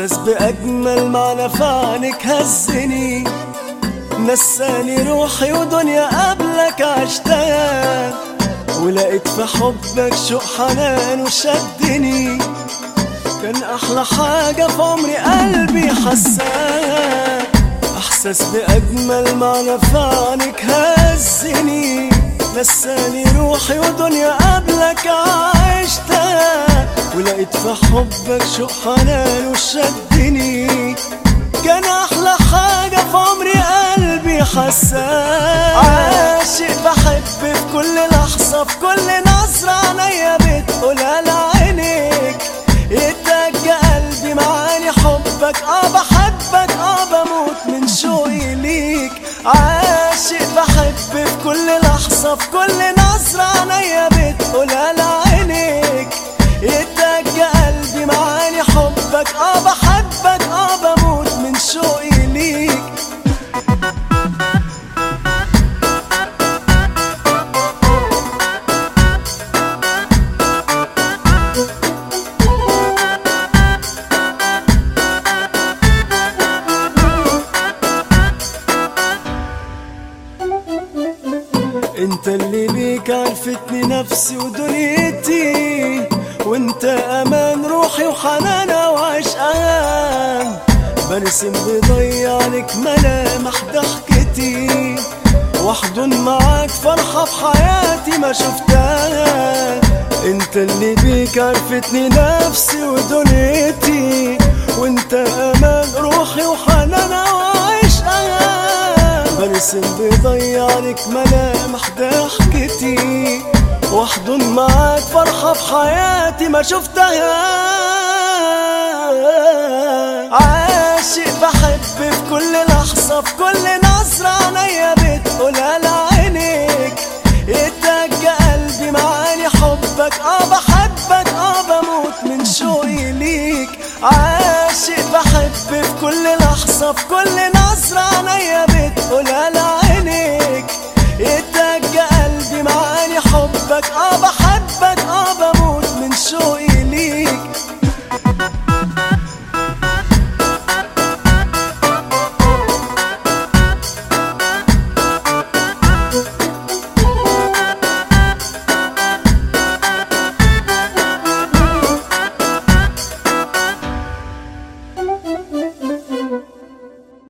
احساس باجمل معنى في عينك هزني نساني روحي ودنيا قبلك عشتها ولقيت في حبك شوق حنان وشدني كان احلى حاجة في عمري قلبي حساها احساس باجمل معنى في عينك هزني نساني روحي ودنيا قبلك عشتها ولقيت في حبك شوق حنان وشدني كان احلى حاجة في عمري قلبي حساها عاشق بحب في كل لحظة في كل نظرة عينيا بتقولها لعينيك اتدج قلبي معاني حبك اه بحبك اه بموت من شوقي ليك عاشق بحب في كل لحظة في كل نظرة عينيا بتقولها لعينيك اتدج قلبي معاني حبك اه بحبك اه بموت من شوقي ليك انت اللي بيك عرفتني نفسي ودنيتي وانت امان روحي وحنانا وعشقان برسم بضيع لك ملامح ضحكتي واحضن معاك فرحة في حياتي ما شفتها انت اللي بيك عرفتني نفسي ودنيتي وانت امان روحي وحنانا وعشقان برسم بضيع لك ملامح ضحكتي واحضن معاك فرحة في حياتي ما شفتها عاشق بحب في كل لحظة في كل نظرة عينيا بتقولها لعينيك اتدج قلبي معاني حبك اه بحبك اه بموت من شوقي ليك عاشق بحب في كل لحظة في كل نظرة عينيا بتقولها لعينيك اتدج قلبي معاني حبك اه